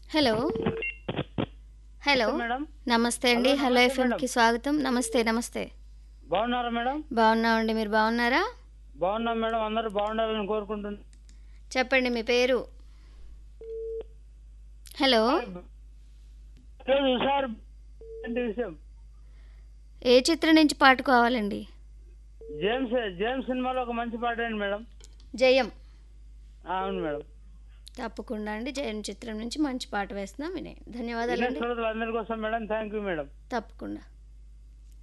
hello hello madam నమస్తే అండి hello, hello నమస్తే ఎఫ్ఎంకి స్వాగతం నమస్తే నమస్తే బాగున్నారా మేడం బాగున్నామండి మీరు బాగున్నారా బాగున్నాం మేడం అందరూ బాగుండాలని కోరుకుంటున్నాను చెప్పండి మీ పేరు హలో లేదు సార్ ఏంటి విషయం ఏ చిత్రం నుంచి పాట కావాలండి జేమ్స్ జేమ్స్ సినిమాలో ఒక మంచి పాట ఏంటి మేడం జయం ఆ, అవును మేడం తప్పకుండా అండి జయం చిత్రం నుంచి మంచి పాట వేస్తున్నాం వినే వినే ధన్యవాదాలండి శ్రోతలు అందరి కోసం మేడం థ్యాంక్ యూ మేడం తప్పకుండా